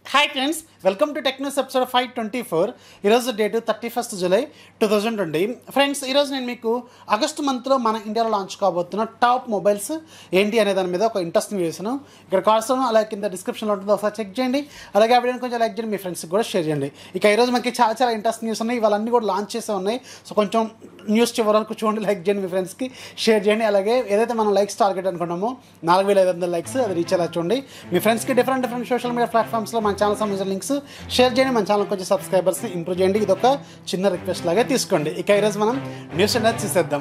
hi friends welcome to Technos episode five twenty four ఈరోజు date thirty first July two thousand twenty friends ఈరోజు నేను మీకు August మంత్లో మన ఇండియాలో లాంచ్ కాబోతున్న టాప్ మొబైల్స్ ఏంటి అనే దాని మీద ఒక ఇంట్రెస్టింగ్ చేశాను ఇక్కడ కాల్స్ అలాగే కింద డిస్క్రిప్షన్లో ఉంటుంది ఒకసారి చెక్ చేయండి అలాగే ఆ వీడియోని కొంచెం లైక్ చేయండి మీ ఫ్రెండ్స్కి కూడా షేర్ చేయండి ఇక ఈరోజు మనకి చాలా చాలా ఇంట్రెస్టింగ్ న్యూస్ ఉన్నాయి ఇవన్నీ కూడా లాంచ్ చేసే ఉన్నాయి సో కొంచెం న్యూస్ చివరి వరకు చూడండి లైక్ చేయండి మీ ఫ్రెండ్స్కి షేర్ చేయండి అలాగే ఏదైతే మనం లైక్స్ టార్గెట్ అనుకున్నామో నాలుగు వేల ఐదు వందల లైక్స్ అది రీచ్ అలా చూడండి మీ ఫ్రెండ్స్కి డిఫరెంట్ డిఫరెంట్ సోషల్ మీడియా ప్లాట్ఫామ్స్లో మన ఛానల్ సంబంధించిన లింక్స్ షేర్ చేయండి మన ఛానల్ కొంచెం సబ్స్క్రైబర్స్ని ఇంప్రూవ్ చేయండి ఇది ఒక చిన్న రిక్వెస్ట్ లాగా తీసుకోండి ఇక ఈరోజు మనం న్యూస్ అనేది చూసేద్దాం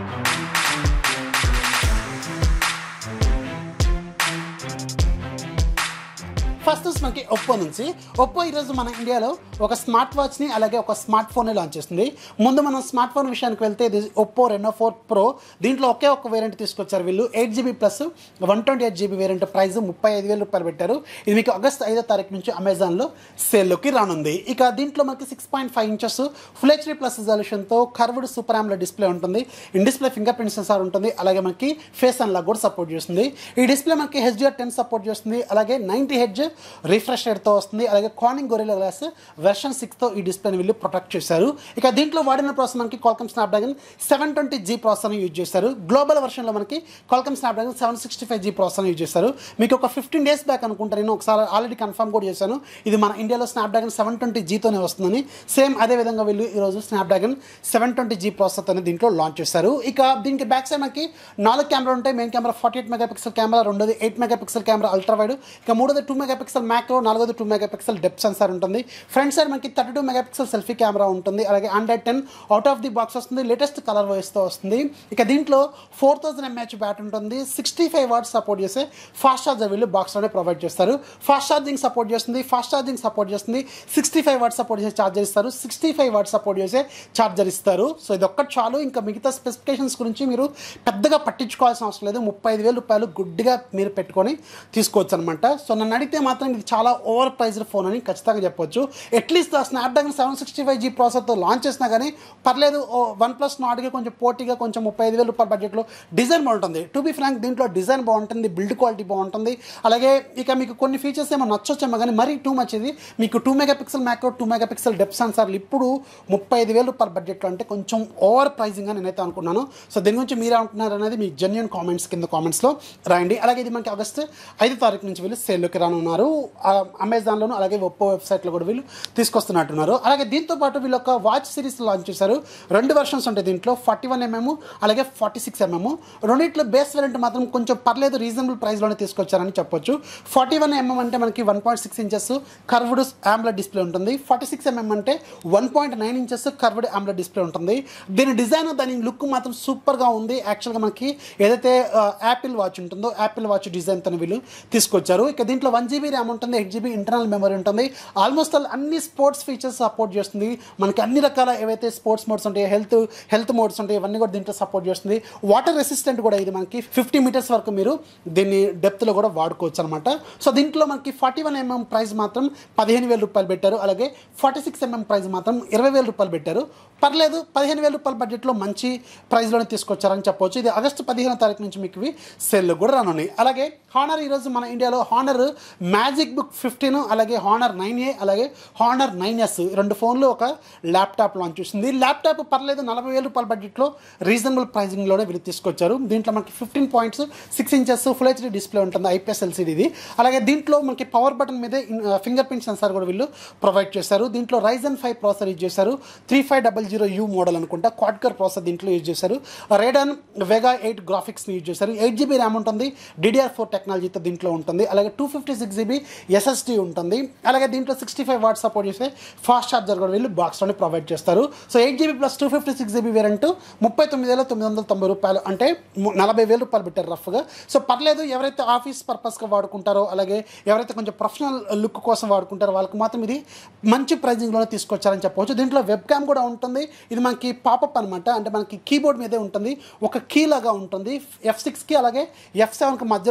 ఫస్ట్ వచ్చి మనకి ఒప్పో నుంచి ఒప్పో ఈరోజు మన ఇండియాలో ఒక స్మార్ట్ వాచ్ని అలాగే ఒక స్మార్ట్ ఫోన్ని లాంచ్ చేస్తుంది ముందు మనం స్మార్ట్ ఫోన్ విషయానికి వెళ్తే ఇది ఒప్పో రెనో ఫోర్ ప్రో దీంట్లో ఒకే ఒక వేరియంట్ తీసుకొచ్చారు వీళ్ళు eight GB plus one twenty eight GB variant price ముప్పై ఐదు వేల రూపాయలు పెట్టారు ఇది మీకు ఆగస్ట్ ఐదో తారీఖు నుంచి అమెజాన్లో సేల్లోకి రానుంది ఇక దీంట్లో మనకి six point five inches full HD plus రిజల్యూషన్తో కర్వ్డ్ సూపర్ ఆమ్లో డిస్ప్లే ఉంటుంది in display finger print sensor ఉంటుంది అలాగే మనకి ఫేస్ అన్లాక్ కూడా సపోర్ట్ చేస్తుంది ఈ డిస్ప్లే మనకి హెచ్డిఆర్ టెన్ సపోర్ట్ చేస్తుంది అలాగే నైంటీ హెడ్జ్ రిఫ్రెష్ రేట్తో వస్తుంది అలాగే కానింగ్ గొరిలా గ్లాస్ వెర్షన్ సిక్స్తో ఈ డిస్ప్లేని వీళ్ళు ప్రొటెక్ట్ చేశారు ఇక దీంట్లో వాడిన ప్రాసెస్ మనకి Qualcomm Snapdragon seven twenty G ప్రాసెసర్ని యూజ్ చేశారు గ్లోబల్ వర్షన్లో మనకి Qualcomm Snapdragon seven sixty five G ప్రాసెసర్ని యూజ్ చేశారు మీకు ఒక ఫిఫ్టీన్ డేస్ బ్యాక్ అనుకుంటా నేను ఒకసారి ఆల్రెడీ కన్ఫర్మ్ కూడా చేశాను ఇది మన ఇండియాలో స్నాప్డ్రాగన్ సెవెన్ ట్వంటీ జీతోనే వస్తుందని సేమ్ అదే విధంగా వీళ్ళు ఈరోజు Snapdragon seven twenty G processor అనేది దీంట్లో లాంచ్ చేశారు ఇక దీనికి బ్యాక్ సైడ్ మనకి నాలుగు కెమెరా ఉంటాయి main camera forty eight megapixel camera రెండోది eight megapixel camera ultra wide ఇక మూడోది టూ మెగా పిక్సెల్ మ్యాక్రో నాలుగోది two megapixel depth sensor ఉంటుంది ఫ్రంట్ సైడ్ మనకి thirty two mega pixel selfie camera ఉంటుంది అలాగే hundred ten out of the box వస్తుంది latest colour వాయిస్తో వస్తుంది ఇక దీంట్లో ఫోర్ థౌసండ్ ఎంహెచ్ బ్యాట్ ఉంటుంది సిక్స్టీ ఫైవ్ వాట్స్ సపోర్ట్ చేసే ఫాస్ట్ ఛార్జర్ వీళ్ళు బాక్స్లోనే ప్రొవైడ్ చేస్తారు ఫాస్ట్ ఛార్జింగ్ సపోర్ట్ చేస్తుంది ఫాస్ట్ ఛార్జింగ్ సపోర్ట్ చేస్తుంది సిక్స్టీ ఫైవ్ వాట్స్ సపోర్ట్ చేసే ఛార్జర్ ఇస్తారు సిక్స్టీ ఫైవ్ వాట్స్ సపోర్ట్ చేసే ఛార్జర్ ఇస్తారు సో ఇది ఒక్కటి చాలు ఇంకా మిగతా స్పెసిఫికేషన్స్ గురించి మీరు పెద్దగా పట్టించుకోవాల్సిన అవసరం లేదు ముప్పై ఐదు వేల రూపాయలు గుడ్డిగా మీరు పెట్టుకొని తీసుకోవచ్చు అనమాట సో నన్ను అడిగితే మాత్రం ఇది చాలా ఓవర్ ప్రైజ్డ్ ఫోన్ అని ఖచ్చితంగా చెప్పొచ్చు అట్లీస్ట్ ఆ Snapdragon seven sixty five G ప్రాసెసర్తో లాంచ్ చేసినా కానీ పర్లేదు వన్ ప్లస్ నాట్కి కొంచెం పోటీగా కొంచెం ముప్పై ఐదు వేల రూపాయల బడ్జెట్లో డిజైన్ బాగుంటుంది టు బి ఫ్రాంక్ దీంట్లో డిజైన్ బాగుంటుంది బిల్డ్ క్వాలిటీ బాగుంటుంది అలాగే ఇక మీకు కొన్ని ఫీచర్స్ ఏమో నచ్చొచ్చేమో కానీ మరీ టూ మచ్ ఇది మీకు two megapixel macro two megapixel depth సెన్సార్లు ఇప్పుడు ముప్పై ఐదు వేల రూపాయల బడ్జెట్లో అంటే కొంచెం ఓవర్ ప్రైజింగ్ అని నేనైతే అనుకున్నాను సో దీని గురించి మీరు అనుకున్నారు అనేది మీ జెన్యున్ కామెంట్స్ కింద కామెంట్స్లో రాయండి అలాగే ఇది మనకి ఆగస్ట్ ఐదు తారీఖు నుంచి వీళ్ళు సేల్లోకి రానున్నారు ఆ, అమెజాన్లోను అలాగే ఒప్పో వెబ్సైట్లో కూడా వీళ్ళు తీసుకొస్తున్నట్టున్నారు అలాగే దీంతో పాటు వీళ్ళు ఒక వాచ్ సిరీస్ లాంచ్ చేశారు రెండు వర్షన్స్ ఉంటాయి దీంట్లో ఫార్టీ వన్ ఎంఎం అలాగే ఫార్టీ సిక్స్ ఎంఎం రెండిట్లో బేస్ వేరియంట్ మాత్రం కొంచెం పర్లేదు రీజనబుల్ ప్రైస్లోనే తీసుకొచ్చారని చెప్పొచ్చు ఫార్టీ వన్ ఎంఎం అంటే మనకి one point six inches curved AMOLED display ఉంటుంది ఫార్టీ సిక్స్ ఎంఎం అంటే one point nine inches curved AMOLED display ఉంటుంది దీని డిజైన్ దాని లుక్ మాత్రం సూపర్గా ఉంది యాక్చువల్గా మనకి ఏదైతే యాపిల్ వాచ్ ఉంటుందో యాపిల్ వాచ్ డిజైన్తో వీళ్ళు తీసుకొచ్చారు ఇక దీంట్లో వన్ జీబీ ర్యామ్ ఉంటుంది ఎయిట్ జీబీ ఇంటర్నల్ మెమరీ ఉంటుంది ఆల్మోస్ట్ ఆల్ అన్ని స్పోర్ట్స్ ఫీచర్స్ సపోర్ట్ చేస్తుంది మనకి అన్ని రకాల ఏవైతే స్పోర్ట్స్ మోడ్స్ ఉంటాయి హెల్త్ హెల్త్ మోడ్స్ ఉంటాయి ఇవన్నీ కూడా దీంట్లో సపోర్ట్ చేస్తుంది వాటర్ రెసిస్టెంట్ కూడా ఇది మనకి ఫిఫ్టీ మీటర్స్ వరకు మీరు దీన్ని డెప్త్లో కూడా వాడుకోవచ్చు అనమాట సో దీంట్లో మనకి ఫార్టీ వన్ ఎంఎం ప్రైస్ మాత్రం పదిహేను వేల రూపాయలు పెట్టారు అలాగే ఫార్టీ సిక్స్ ఎంఎం ప్రైస్ మాత్రం ఇరవై వేల రూపాయలు పెట్టారు పర్లేదు పదిహేను వేల రూపాయల బడ్జెట్లో మంచి ప్రైస్లోనే తీసుకొచ్చారని చెప్పవచ్చు ఇది ఆగస్టు పదిహేనో తారీఖు నుంచి మీకు ఇవి సేల్లో కూడా రానున్నాయి అలాగే హానర్ ఈరోజు మన ఇండియాలో హానర్ మ్యాజిక్ బుక్ ఫిఫ్టీన్ అలాగే హానర్ నైన్ ఏ అలాగే హానర్ నైన్ ఎస్ రెండు ఫోన్లు ఒక ల్యాప్టాప్ లాంచ్ చేసింది ల్యాప్టాప్ పర్లేదు నలభై వేల రూపాయల బడ్జెట్లో రీజనబుల్ ప్రైజింగ్లోనే వీళ్ళు తీసుకొచ్చారు దీంట్లో మనకి fifteen points six inches full HD display ఉంటుంది ఐపీఎస్ ఎల్సీడీది అలాగే దీంట్లో మనకి పవర్ బటన్ మీదే ఫింగర్ ప్రింట్ సెన్సార్ కూడా వీళ్ళు ప్రొవైడ్ చేశారు దీంట్లో రైజన్ ఫైవ్ ప్రాసెసర్ యూజ్ చేశారు three five double zero U model అనుకుంటా క్వాడ్కర్ ప్రాసెసర్ దీంట్లో యూజ్ చేశారు రేడన్ వెగా ఎయిట్ గ్రాఫిక్స్ని యూజ్ చేశారు ఎయిట్ జీబీ ర్యామ్ ఉంటుంది డిడిఆర్ ఫోర్ టెక్నాలజీతో దీంట్లో ఉంటుంది అలాగే two fifty six GB SSD ఉంటుంది అలాగే దీంట్లో సిక్స్టీ ఫైవ్ వాట్ సపోర్ట్ చేసే ఫాస్ట్ ఛార్జర్ కూడా వీళ్ళు బాక్స్లోనే ప్రొవైడ్ చేస్తారు so eight GB plus two fifty six GB variant ముప్పై తొమ్మిది వేల తొమ్మిది వందల తొంభై రూపాయలు అంటే ము- నలభై వేల రూపాయలు పెట్టారు రఫ్గా సో పర్లేదు ఎవరైతే ఆఫీస్ పర్పస్గా వాడుకుంటారో అలాగే ఎవరైతే కొంచెం ప్రొఫెషనల్ లుక్ కోసం వాడుకుంటారో వాళ్ళకి మాత్రం ఇది మంచి ప్రైజింగ్లోనే తీసుకొచ్చారని చెప్పవచ్చు దీంట్లో వెబ్ క్యామ్ కూడా ఉంటుంది ఇది మనకి పాపప్ అనమాట అంటే మనకి కీబోర్డ్ మీదే ఉంటుంది ఒక కీ లాగా ఉంటుంది ఎఫ్ సిక్స్కి అలాగే ఎఫ్ సెవెన్కి మధ్యలో ఉంటుంది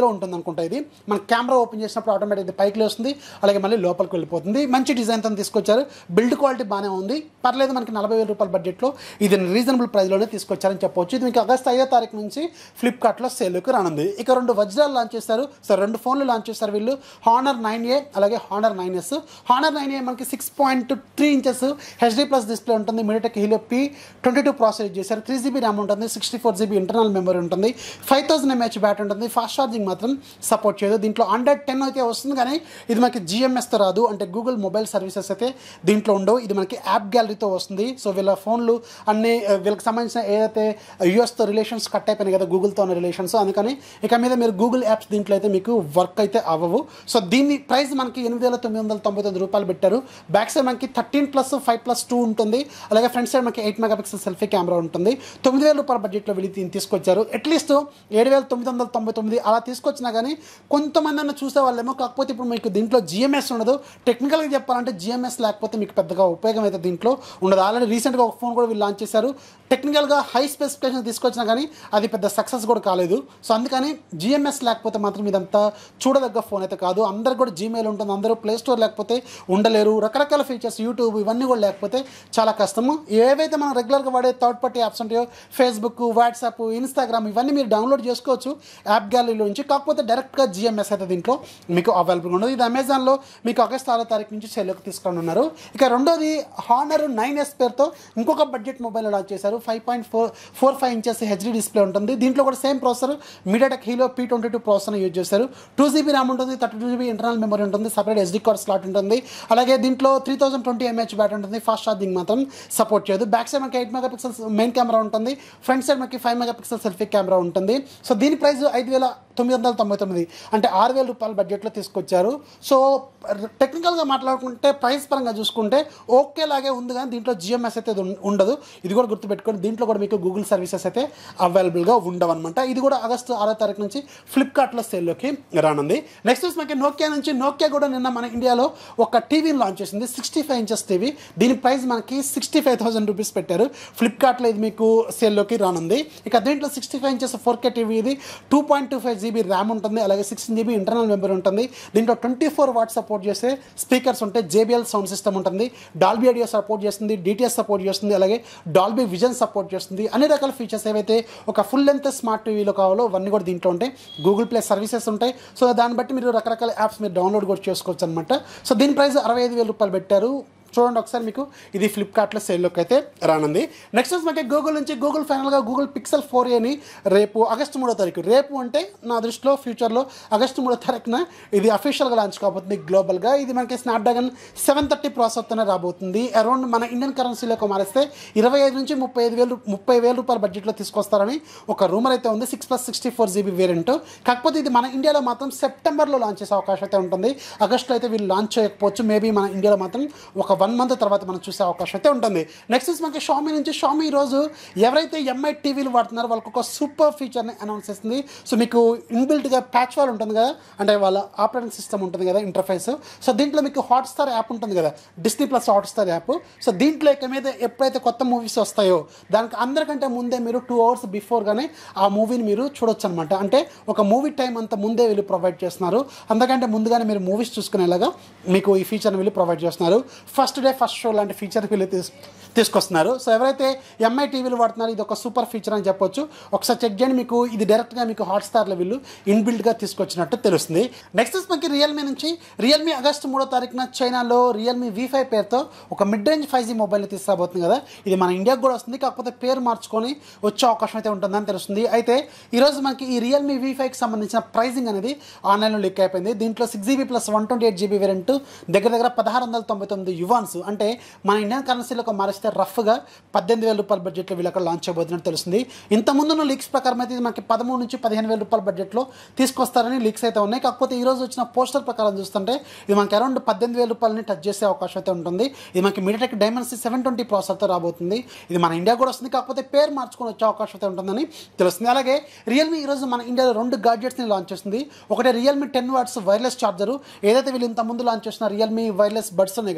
అనుకుంటా ఇది మన కెమెరా ఓపెన్ చేసినప్పుడు ఆటోమేటిక్ పైకి వస్తుంది అలాగే మళ్ళీ లోపలికి వెళ్ళిపోతుంది మంచి డిజైన్తో తీసుకొచ్చారు బిల్డ్ క్వాలిటీ బాగానే ఉంది పర్లేదు మనకి నలభై వేల రూపాయల బడ్జెట్లో ఇది రీజనబుల్ ప్రైస్లోనే తీసుకొచ్చారని చెప్పొచ్చు ఇది మీకు ఆగస్ట్ ఐదో తారీఖు నుంచి ఫ్లిప్కార్ట్లో సేల్కి రానుంది ఇక రెండు వజ్రాలు లాంచ్ చేస్తారు సో రెండు ఫోన్లు లాంచ్ చేస్తారు వీళ్ళు హానర్ నైన్ ఏ అలాగే Honor nine S Honor nine A మనకి six point three inches HD plus display ఉంటుంది MediaTek Helio P twenty two process చేశారు త్రీ జీబీ ర్యామ్ ఉంటుంది sixty four GB internal memory ఉంటుంది five thousand mAh battery ఉంటుంది fast charging మాత్రం support చేయదు దీంట్లో hundred ten అయితే వస్తుంది కానీ ఇది మనకి జిఎంఎస్తో రాదు అంటే గూగుల్ మొబైల్ సర్వీసెస్ అయితే దీంట్లో ఉండవు ఇది మనకి యాప్ గ్యాలరీతో వస్తుంది సో వీళ్ళ ఫోన్లు అన్ని ఆ, వీళ్ళకి సంబంధించిన ఏదైతే యూఎస్తో రిలేషన్స్ కట్ అయిపోయినాయి కదా గూగుల్తో ఉన్న రిలేషన్స్ అందుకని ఇక మీద మీరు గూగుల్ యాప్స్ దీంట్లో అయితే మీకు వర్క్ అయితే అవ్వవు సో దీని ప్రైస్ మనకి ఎనిమిది వేల తొమ్మిది వందల తొంభై తొమ్మిది రూపాయలు పెట్టారు బ్యాక్ సైడ్ మనకి thirteen plus five plus two ఉంటుంది అలాగే ఫ్రంట్ సైడ్ మనకి ఎయిట్ మెగాపిక్సెల్ సెల్ఫీ కెమెరా ఉంటుంది తొమ్మిది వేల రూపాయల బడ్జెట్లో వీళ్ళు దీన్ని తీసుకొచ్చారు అట్లీస్ట్ ఏడు వేల తొమ్మిది వందల తొంభై తొమ్మిది అలా తీసుకొచ్చినా కానీ కొంతమంది అన్న చూసే వాళ్ళేమో కాకపోతే ఇప్పుడు మీకు దీంట్లో జిఎంఎస్ ఉండదు టెక్నికల్గా చెప్పాలంటే జిఎంఎస్ లేకపోతే మీకు పెద్దగా ఉపయోగం అయితే దీంట్లో ఉండదు ఆల్రెడీ రీసెంట్గా ఒక ఫోన్ కూడా వీళ్ళు లాంచ్ చేశారు టెక్నికల్గా హై స్పెసిఫికేషన్ తీసుకొచ్చినా కానీ అది పెద్ద సక్సెస్ కూడా కాలేదు సో అందుకని జిఎంఎస్ లేకపోతే మాత్రం ఇదంతా చూడదగ్గ ఫోన్ అయితే కాదు అందరికి కూడా జీమెయిల్ ఉంటుంది అందరూ ప్లే స్టోర్ లేకపోతే ఉండలేరు రకరకాల ఫీచర్స్ యూట్యూబ్ ఇవన్నీ కూడా లేకపోతే చాలా కష్టము ఏవైతే మనం రెగ్యులర్గా వాడే థర్డ్ పార్టీ యాప్స్ ఉంటాయో ఫేస్బుక్ వాట్సాప్ ఇన్స్టాగ్రామ్ ఇవన్నీ మీరు డౌన్లోడ్ చేసుకోవచ్చు యాప్ గ్యాలరీలో నుంచి కాకపోతే డైరెక్ట్గా జిఎంఎస్ అయితే దీంట్లో మీకు అవైలబుల్గా ఉండదు ఇది అమెజాన్లో మీకు ఆగస్ట్ ఆరో తారీఖు నుంచి సేల్లోకి తీసుకొని ఉన్నారు ఇక రెండోది హానర్ నైన్ ఎస్ పేరుతో ఇంకొక బడ్జెట్ మొబైల్ లాంచ్ చేశారు five point four four five inches HD display ఉంటుంది దీంట్లో కూడా same processor MediaTek Helio P twenty two processor use చేశారు టూ జీబీ ర్యామ్ ఉంటుంది thirty two GB internal memory ఉంటుంది separate SD card slot ఉంటుంది అలాగే దీంట్లో three thousand twenty mAh battery ఉంటుంది ఫాస్ట్ ఛార్జింగ్ మాత్రం సపోర్ట్ చేయదు బ్యాక్ సైడ్ మనకి eight mega pixels main camera ఉంటుంది ఫ్రంట్ సైడ్ మనకి five mega pixel selfie camera ఉంటుంది సో దీని ప్రైస్ ఐదు వేల తొమ్మిది వందల తొంభై తొమ్మిది అంటే ఆరు వేల రూపాయల బడ్జెట్లో తీసుకొచ్చారు సో టెక్నికల్గా మాట్లాడుకుంటే ప్రైస్ పరంగా చూసుకుంటే ఓకే లాగే ఉంది కానీ దీంట్లో జిఎంఎస్ అయితే ఉం- ఉండదు ఇది కూడా గుర్తుపెట్టుకోండి దీంట్లో కూడా మీకు గూగుల్ సర్వీసెస్ అయితే అవైలబుల్గా ఉండవు అనమాట ఇది కూడా ఆగస్టు ఆరో తారీఖు నుంచి ఫ్లిప్కార్ట్లో సేల్లోకి రానుంది నెక్స్ట్ వచ్చి మనకి నోకియా నుంచి నోకియా కూడా నిన్న మన ఇండియాలో ఒక టీవీని లాంచ్ చేసింది సిక్స్టీ ఫైవ్ ఇంచెస్ టీవీ దీని ప్రైస్ మనకి సిక్స్టీ ఫైవ్ థౌసండ్ రూపీస్ పెట్టారు ఫ్లిప్కార్ట్లో ఇది మీకు సేల్లోకి రానుంది ఇక దీంట్లో sixty five inches four K TV ఇది two point two five GB RAM ఉంటుంది అలాగే సిక్స్టీన్ జీబీ ఇంటర్నల్ మెమరీ ఉంటుంది దీంట్లో ట్వంటీ ఫోర్ వాట్ సపోర్ట్ చేసే స్పీకర్స్ ఉంటాయి జేబిఎల్ సౌండ్ సిస్టమ్ ఉంటుంది డాల్బీ ఆడియో సపోర్ట్ చేస్తుంది డిటిఎస్ సపోర్ట్ చేస్తుంది అలాగే డాల్బీ విజన్ సపోర్ట్ చేస్తుంది అన్ని రకాల ఫీచర్స్ ఏవైతే ఒక ఫుల్ లెంత్ స్మార్ట్ టీవీలో కావాలో అవన్నీ కూడా దీంట్లో ఉంటాయి గూగుల్ ప్లే సర్వీసెస్ ఉంటాయి సో దాన్ని బట్టి మీరు రకరకాల యాప్స్ మీరు డౌన్లోడ్ కూడా చేసుకోవచ్చు అనమాట సో దీని ప్రైస్ అరవై ఐదు వేల రూపాయలు పెట్టారు చూడండి ఒకసారి మీకు ఇది ఫ్లిప్కార్ట్లో సేల్లోకి అయితే రానుంది నెక్స్ట్ వచ్చి మనకి గూగుల్ నుంచి గూగుల్ ఫైనల్గా గూగుల్ పిక్సెల్ ఫోర్ ఏని రేపు ఆగస్టు మూడో తారీఖు రేపు అంటే నా దృష్టిలో ఫ్యూచర్లో ఆగస్టు మూడో తారీఖున ఇది అఫీషియల్గా లాంచ్ కాబోతుంది గ్లోబల్గా ఇది మనకి స్నాప్డ్రాగన్ సెవెన్ థర్టీ ప్రాసెస్తోనే రాబోతుంది అరౌండ్ మన ఇండియన్ కరెన్సీలోకి మారిస్తే ఇరవై ఐదు నుంచి ముప్పై ఐదు వేలు ముప్పై వేల రూపాయల బడ్జెట్లో తీసుకొస్తారని ఒక రూమర్ అయితే ఉంది six plus sixty four GB variant కాకపోతే ఇది మన ఇండియాలో మాత్రం సెప్టెంబర్లో లాంచ్ చేసే అవకాశం అయితే ఉంటుంది ఆగస్ట్లో అయితే వీళ్ళు లాంచ్ చేయకపోవచ్చు మేబీ మన ఇండియాలో మాత్రం ఒక వన్ మంత్ తర్వాత మనం చూసే అవకాశం అయితే ఉంటుంది నెక్స్ట్ వచ్చి మనకి షామీ నుంచి షామీ ఈరోజు ఎవరైతే ఎంఐ టీవీలు వాడుతున్నారో వాళ్ళకి ఒక సూపర్ ఫీచర్ని అనౌన్స్ చేస్తుంది సో మీకు ఇన్బిల్ట్గా ప్యాచ్ వాల్ ఉంటుంది కదా అంటే వాళ్ళ ఆపరేటింగ్ సిస్టమ్ ఉంటుంది కదా ఇంటర్ఫేస్ సో దీంట్లో మీకు హాట్స్టార్ యాప్ ఉంటుంది కదా Disney plus Hotstar app so దీంట్లో ఇక మీద ఎప్పుడైతే కొత్త మూవీస్ వస్తాయో దానికి అందరికంటే ముందే మీరు టూ అవర్స్ బిఫోర్గానే ఆ మూవీని మీరు చూడొచ్చు అనమాట అంటే ఒక మూవీ టైం అంత ముందే వీళ్ళు ప్రొవైడ్ చేస్తున్నారు అందుకంటే ముందుగానే మీరు మూవీస్ చూసుకునేలాగా మీకు ఈ ఫీచర్ని వీళ్ళు ప్రొవైడ్ చేస్తున్నారు ఫస్ట్ డే ఫస్ట్ షో లాంటి ఫీచర్ వీళ్ళు తీసు తీసుకొస్తున్నారు సో ఎవరైతే ఎంఐ టీవీలు వాడుతున్నారో ఇది ఒక సూపర్ ఫీచర్ అని చెప్పొచ్చు ఒకసారి చెక్ చేయండి మీకు ఇది డైరెక్ట్గా మీకు హాట్స్టార్లో వీళ్ళు ఇన్బిల్డ్గా తీసుకొచ్చినట్టు తెలుస్తుంది నెక్స్ట్ మనకి రియల్మీ నుంచి రియల్మీ ఆగస్టు మూడో తారీఖున చైనాలో రియల్మీ వి ఫైవ్ పేరుతో ఒక మిడ్ రేంజ్ ఫైవ్ జీ మొబైల్ని తీసుకురాబోతుంది కదా ఇది మన ఇండియాకి కూడా వస్తుంది కాకపోతే పేరు మార్చుకొని వచ్చే అవకాశం అయితే ఉంటుందని తెలుస్తుంది అయితే ఈరోజు మనకి ఈ రియల్మీ వి ఫైవ్కి సంబంధించిన ప్రైజింగ్ అనేది ఆన్లైన్లో లీక్ అయిపోయింది దీంట్లో six GB plus one twenty eight GB variant దగ్గర దగ్గర పదహారు వందల తొంభై తొమ్మిది యువాన్స్ అంటే మన ఇండియన్ కరెన్సీలోకి మారిస్తే రఫ్గా పద్దెనిమిది వేల రూపాయల బడ్జెట్లో వీళ్ళు అక్కడ లాంచ్ చేయబోతున్నట్టు తెలుస్తుంది ఇంత ముందున్న లీక్స్ ప్రకారం అయితే ఇది మనకి పదమూడు నుంచి పదిహేను వేల రూపాయల బడ్జెట్లో తీసుకొస్తారని లీక్స్ అయితే ఉన్నాయి కాకపోతే ఈ రోజు వచ్చిన పోస్టర్ ప్రకారం చూస్తుంటే ఇది మనకి అరౌండ్ పద్దెనిమిది వేల రూపాయలని టచ్ చేసే అవకాశం అయితే ఉంటుంది ఇది మనకి మీడియాటెక్ డైమెన్సీ సెవెన్ ట్వంటీ ప్రాసెసర్తో రాబోతుంది ఇది మన ఇండియా కూడా వస్తుంది కాకపోతే పేరు మార్చుకొని వచ్చే అవకాశం అయితే ఉంటుందని తెలుస్తుంది అలాగే రియల్మీ ఈరోజు మన ఇండియాలో రెండు గాడ్జెట్స్ని లాంచ్ చేస్తుంది ఒకటి Realme ten watts wireless charger ఏదైతే వీళ్ళు ఇంత ముందు లాంచ్ చేసిన రియల్మీ వైర్లెస్ బడ్స్ ఉన్నాయి కదా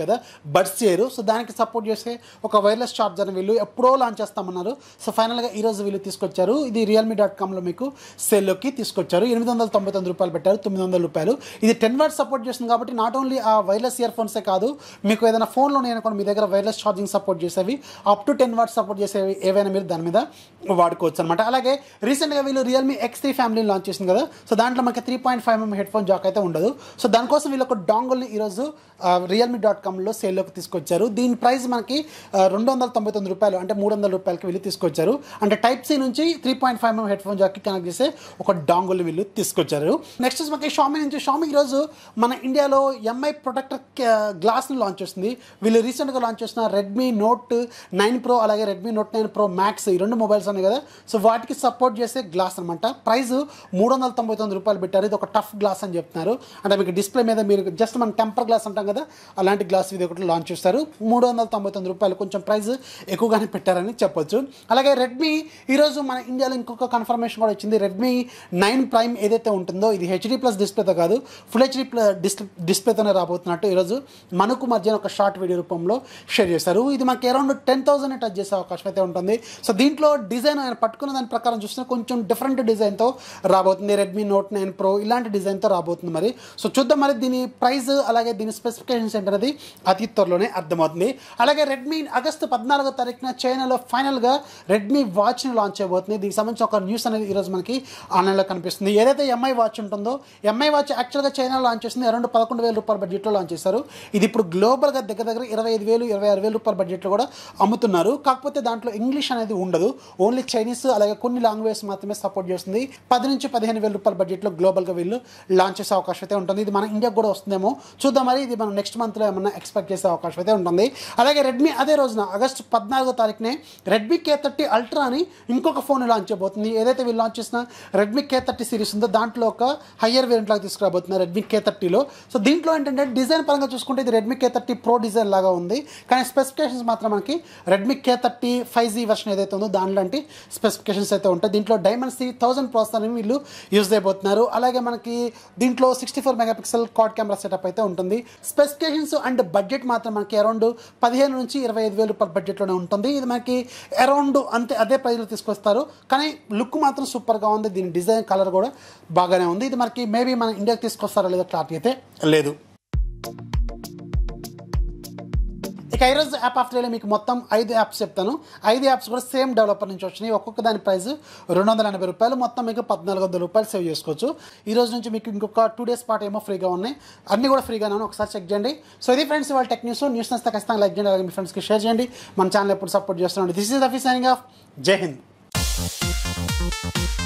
బడ్స్ చేయరు సో దానికి సపోర్ట్ చేసే ఒక వైర్లెస్ చార్జర్ వీళ్ళు ఎప్పుడో లాంచ్ చేస్తామన్నారు సో ఫైనల్గా ఈ రోజు వీళ్ళు తీసుకొచ్చారు ఇది రియల్మీ డాట్ కామ్లో మీకు సేల్లోకి తీసుకొచ్చారు ఎనిమిది వందల తొంభై తొమ్మిది రూపాయలు పెట్టారు తొమ్మిది వందల రూపాయలు ఇది టెన్ వర్డ్ సపోర్ట్ చేస్తుంది కాబట్టి నాట్ ఓన్లీ ఆ వైర్లెస్ ఇయర్ ఫోన్సే కాదు మీకు ఏదైనా ఫోన్లో నేను అనుకోండి మీ దగ్గర వైర్లెస్ ఛార్జింగ్ సపోర్ట్ చేసేవి up to ten watts support చేసేవి ఏవైనా మీరు దాని మీద వాడుకోవచ్చు అనమాట అలాగే రీసెంట్గా వీళ్ళు Realme X three family launch చేసింది కదా సో దాంట్లో మనకి three point five mm headphone jack అయితే ఉండదు సో దానికోసం వీళ్ళు ఒక డాంగుల్ని ఈరోజు రియల్మీ డాట్ కామ్లో సేల్లోకి తీసుకొచ్చారు దీని ప్రైస్ మనకి ఆ, రెండు వందల తొంభై తొమ్మిది రూపాయలు అంటే మూడు వందల రూపాయలకి వీళ్ళు తీసుకొచ్చారు అంటే టైప్ సి నుంచి three point five mm headphone జాక్కి కనెక్ట్ చేసే ఒక డాంగుల్ని వీళ్ళు తీసుకొచ్చారు నెక్స్ట్ మనకి షామీ నుంచి షామీ ఈరోజు మన ఇండియాలో ఎంఐ ప్రొటెక్టర్ గ్లాస్ని లాంచ్ చేస్తుంది వీళ్ళు రీసెంట్గా లాంచ్ చేసిన రెడ్మీ నోట్ నైన్ ప్రో అలాగే Redmi Note nine Pro Max ఈ రెండు మొబైల్స్ ఉన్నాయి కదా సో వాటికి సపోర్ట్ చేసే గ్లాస్ అనమాట ప్రైస్ మూడు వందల తొంభై తొమ్మిది రూపాయలు పెట్టారు ఇది ఒక టఫ్ గ్లాస్ అని చెప్తున్నారు అంటే మీకు డిస్ప్లే మీద మీరు జస్ట్ మనం టెంపర్ గ్లాస్ అంటాం కదా అలాంటి గ్లాస్ ఇది ఒకటి లాంచ్ చేస్తారు మూడు వందల తొంభై తొమ్మిది రూపాయలు కొంచెం ప్రైస్ ఎక్కువగానే పెట్టారని చెప్పొచ్చు అలాగే రెడ్మీ ఈరోజు మన ఇండియాలో ఇంకొక కన్ఫర్మేషన్ కూడా వచ్చింది రెడ్మీ నైన్ ప్రైమ్ ఏదైతే ఉంటుందో ఇది హెచ్డీ ప్లస్ డిస్ప్లేతో కాదు ఫుల్ హెచ్డీ ప్లస్ డిస్ప్లేతోనే రాబోతున్నట్టు ఈరోజు మనకు మధ్యన ఒక షార్ట్ వీడియో రూపంలో షేర్ చేశారు ఇది మనకి అరౌండ్ టెన్ థౌసండ్ టచ్ చేసే అవకాశం అయితే ఉంటుంది సో దీంట్లో డిజైన్ ఆయన పట్టుకున్న దాని ప్రకారం చూస్తే కొంచెం డిఫరెంట్ డిజైన్తో రాబోతుంది రెడ్మీ నోట్ నైన్ ప్రో ఇలాంటి డిజైన్తో రాబోతుంది మరి సో చూద్దాం మరి దీని ప్రైస్ అలాగే దీని స్పెసిఫికేషన్స్ ఏంటనేది అతి త్వరలోనే అర్థమవుతుంది అలాగే రెడ్మీ ఆగస్టు పద్నాలుగో తారీఖున చైనాలో ఫైనల్గా రెడ్మీ వాచ్ని లాంచ్ చేయబోతుంది దీనికి సంబంధించి ఒక న్యూస్ అనేది ఈరోజు మనకి ఆన్లైన్లో కనిపిస్తుంది ఏదైతే ఎంఐ వాచ్ ఉంటుందో ఎంఐ వాచ్ యాక్చువల్గా చైనా లాంచ్ చేసింది అరౌండ్ పదకొండు వేల రూపాయల బడ్జెట్లో లాంచ్ చేశారు ఇది ఇప్పుడు గ్లోబల్గా దగ్గర దగ్గర ఇరవై ఐదు వేలు ఇరవై ఆరు వేల రూపాయల బడ్జెట్లో కూడా అమ్ముతున్నారు కాకపోతే దాంట్లో ఇంగ్లీష్ అనేది ఉండదు ఓన్లీ చైనీస్ అలాగే కొన్ని లాంగ్వేజ్ మాత్రమే సపోర్ట్ చేస్తుంది పది నుంచి పదిహేను వేల రూపాయల బడ్జెట్లో గ్లోబల్గా వీళ్ళు లాంచ్ చేసే అవకాశం అయితే ఉంటుంది ఇది మన ఇండియాకి కూడా వస్తుందేమో చూద్దాం మరి ఇది మనం నెక్స్ట్ మంత్లో ఏమన్నా ఎక్స్పెక్ట్ చేసే అవకాశం అయితే ఉంటుంది అలాగే రెడ్మీ అదే రోజున ఆగస్టు పద్నాలుగో తారీఖునే రెడ్మీ కే థర్టీ అల్ట్రా అని ఇంకొక ఫోన్ లాంచ్ చేయబోతుంది ఏదైతే వీళ్ళు లాంచ్ చేసిన రెడ్మీ కే థర్టీ సిరీస్ ఉందో దాంట్లో ఒక హయ్యర్ వేరియంట్ లాగా తీసుకురాబోతున్నారు రెడ్మీ కే థర్టీలో సో దీంట్లో ఏంటంటే డిజైన్ పరంగా చూసుకుంటే ఇది Redmi K thirty Pro design లాగా ఉంది కానీ స్పెసిఫికేషన్స్ మాత్రం మనకి Redmi K thirty five G version ఏదైతే ఉందో దానిలాంటి స్పెసిఫికేషన్స్ అయితే ఉంటాయి దీంట్లో డైమండ్ సి థౌసండ్ ప్రాసెసర్ అని వీళ్ళు యూజ్ చేయబోతున్నారు అలాగే మనకి దీంట్లో sixty four megapixel quad camera setup అయితే ఉంటుంది స్పెసిఫికేషన్స్ అండ్ బడ్జెట్ మాత్రం మనకి అరౌండ్ పదిహేను నుంచి ఇరవై ఐదు వేల రూపాయల బడ్జెట్లోనే ఉంటుంది ఇది మనకి అరౌండ్ అంతే అదే ప్రైస్లో తీసుకొస్తారు కానీ లుక్ మాత్రం సూపర్గా ఉంది దీని డిజైన్ కలర్ కూడా బాగానే ఉంది ఇది మనకి మేబీ మన ఇండియాకి తీసుకొస్తారో లేదో క్లారిటీ అయితే లేదు ఇక ఈరోజు యాప్ ఆఫ్ డేలో మీకు మొత్తం ఐదు యాప్స్ చెప్తాను ఐదు యాప్స్ కూడా సేమ్ డెవలపర్ నుంచి వచ్చినాయి ఒక్కొక్క దాని ప్రైస్ రెండు వందల ఎనభై రూపాయలు మొత్తం మీకు పద్నాలుగు వందల రూపాయలు సేవ్ చేసుకోవచ్చు ఈ రోజు నుంచి మీకు ఇంకొక టూ డేస్ పాటు ఏమో ఫ్రీగా ఉన్నాయి అన్ని కూడా ఫ్రీగానే ఉన్నాయి ఒకసారి చెక్ చేయండి సో ఇది ఫ్రెండ్స్ వాళ్ళ టెక్ న్యూస్ న్యూస్ నస్తే ఖచ్చితంగా లైక్ చేయండి అలాగే మీ ఫ్రెండ్స్కి షేర్ చేయండి మన ఛానల్ ఎప్పుడు సపోర్ట్ చేస్తున్నాండి దిస్ ఇస్ అఫీ సైనింగ్ ఆఫ్ జై హింద్